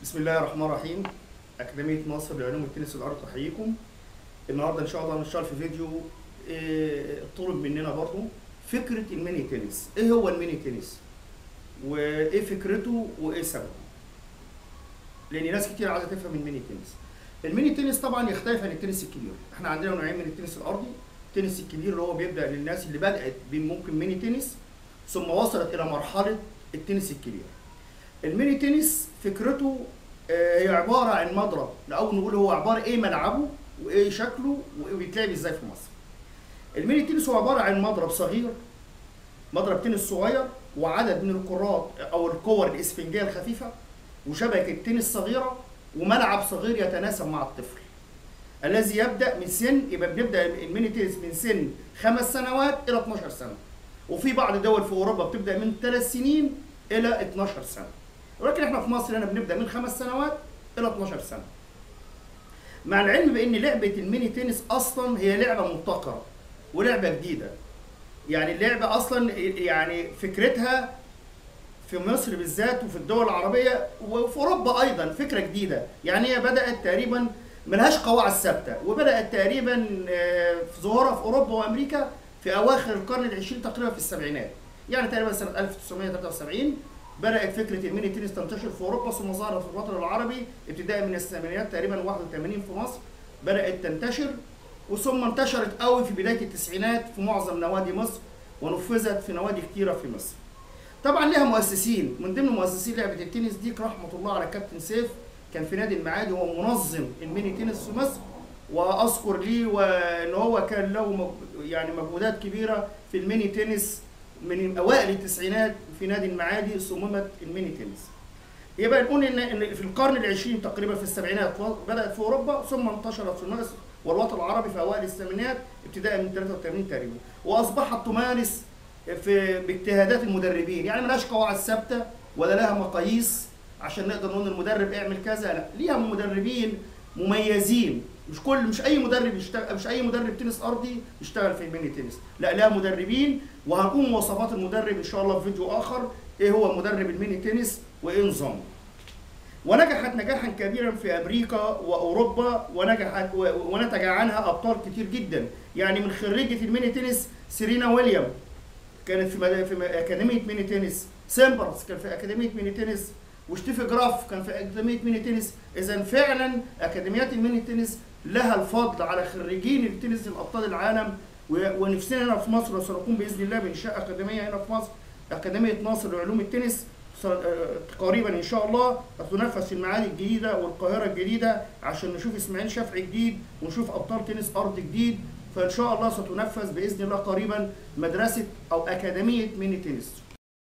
بسم الله الرحمن الرحيم أكاديمية مصر لعلوم التنس الأرض تحييكم النهاردة إن شاء الله هنشتغل في فيديو إيه، طلب مننا برضو فكرة الميني تنس إيه هو الميني تنس وإيه فكرته وإيه سببه لأن ناس كتير عايزة تفهم الميني تنس الميني تنس طبعا يختلف عن التنس الكبير احنا عندنا نوعين من التنس الأرضي التنس الكبير اللي هو بيبدأ للناس اللي بدأت بممكن ميني تنس ثم وصلت إلى مرحلة التنس الكبير الميني تنس فكرته آه، هي عباره عن مضرب او نقول هو عباره ايه ملعبه وايه شكله وبيتلعب ازاي في مصر الميني تنس هو عباره عن مضرب صغير مضرب تنس صغير وعدد من الكرات او الكور الاسفنجيه الخفيفه وشبكه تنس صغيره وملعب صغير يتناسب مع الطفل الذي يبدا من سن يبقى بنبدا الميني تنس من سن خمس سنوات الى 12 سنه وفي بعض دول في اوروبا بتبدا من ثلاث سنين الى 12 سنه ولكن احنا في مصر هنا بنبدا من خمس سنوات الى 12 سنه. مع العلم بان لعبه الميني تنس اصلا هي لعبه مبتكره ولعبه جديده. يعني اللعبه اصلا يعني فكرتها في مصر بالذات وفي الدول العربيه وفي اوروبا ايضا فكره جديده، يعني هي بدات تقريبا ملهاش قواعد ثابته وبدات تقريبا آه، في ظهورها في اوروبا وامريكا في اواخر القرن العشرين تقريبا في السبعينات. يعني تقريبا سنه 1973 بدات فكره الميني تنس تنتشر في اوروبا ثم ظهرت في الوطن العربي ابتداء من الثمانينات تقريبا 81 في مصر بدات تنتشر وثم انتشرت قوي في بدايه التسعينات في معظم نوادي مصر ونفذت في نوادي كتيره في مصر. طبعا لها مؤسسين من ضمن مؤسسين لعبه التنس دي رحمه الله على كابتن سيف كان في نادي المعادي هو منظم الميني تنس في مصر واذكر ليه وان هو كان له مج- يعني مجهودات كبيره في الميني تنس من اوائل التسعينات في نادي المعادي صممت الميني تنس. يبقى نقول ان إن في القرن العشرين تقريبا في السبعينات بدات في اوروبا ثم انتشرت في مصر والوطن العربي في اوائل الثمانينات ابتداء من 83 تقريبا واصبحت تمارس في باجتهادات المدربين يعني ملهاش قواعد ثابته ولا لها مقاييس عشان نقدر نقول المدرب اعمل كذا لا ليها مدربين مميزين مش كل مش اي مدرب يشتغل مش اي مدرب تنس ارضي يشتغل في الميني تنس لا لها مدربين وهنقول مواصفات المدرب ان شاء الله في فيديو اخر ايه هو مدرب الميني تنس وايه نظامه ونجحت نجاحا كبيرا في امريكا واوروبا ونجحت و- ونتج عنها ابطال كتير جدا يعني من خريجه الميني تنس سيرينا ويليام كانت في مد- في م- اكاديميه ميني تنس سيمبرس كان في اكاديميه ميني تنس وشتيفي جراف كان في اكاديميه ميني تنس اذا فعلا اكاديميات الميني تنس لها الفضل على خريجين التنس الابطال العالم و- ونفسنا هنا في مصر وسنقوم باذن الله بانشاء اكاديميه هنا في مصر اكاديميه ناصر لعلوم التنس س- آه، قريبا ان شاء الله هتنفذ في المعادي الجديده والقاهره الجديده عشان نشوف اسماعيل شافعي جديد ونشوف ابطال تنس ارض جديد فان شاء الله ستنفذ باذن الله قريبا مدرسه او اكاديميه ميني تنس